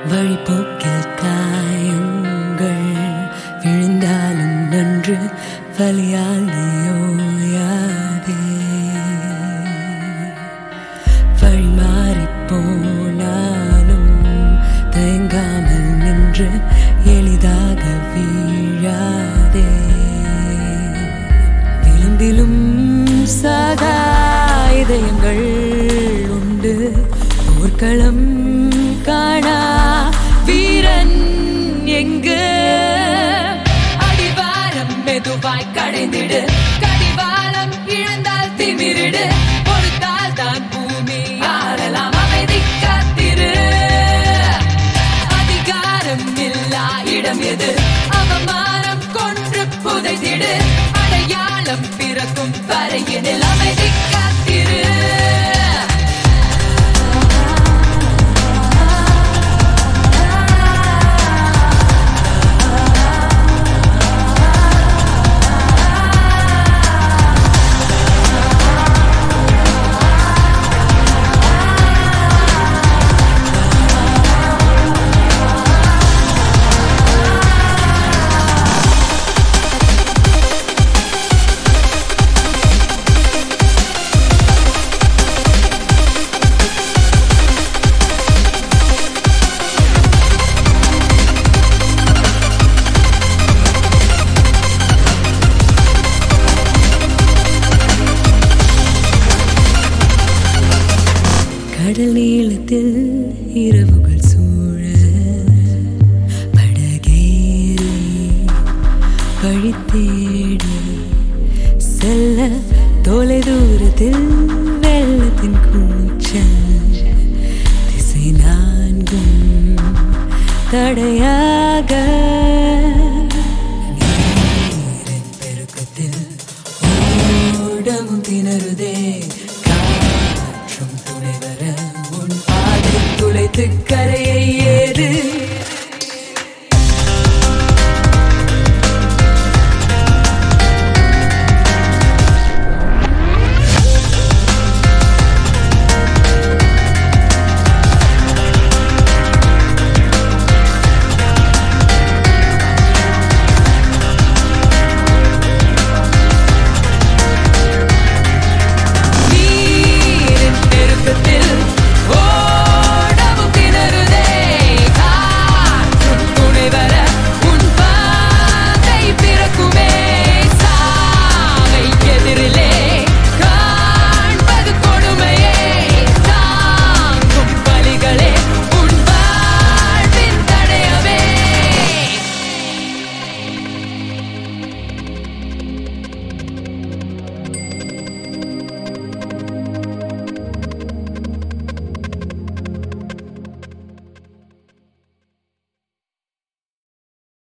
வழிபோக்கில் காயங்கள் விழுந்தாலும் நன்று வலியால் நீயோயாதே வழி மாறிப் போனாலும் தயங்காமல் நின்று எளிதாக வீழாதே விளிம்பிலும் சாகா இதயங்கள் உண்டு போர்க்களம் காணா வீரன் எங்கு அடிவாரம் மெதுவாய் கடைந்திடு கடிவாளம் இழந்தால் திமிரிடு பொறுத்தால் தான் பூமி ஆளலாம் அமைதி காத்திரு அதிகாரம் இல்லா இடம் எது அவமானம் கொன்று புதைத்திடு அடையாளம் பிறக்கும் வரையினில் அமைதி காத்திரு கடல் நீளத்தில் இரவுகள் சூழ படகேறி வழி தேடி செல்ல தொலை தூரத்தில் வெள்ளத்தின் கூச்சல் திசை நான்கும் தடையாக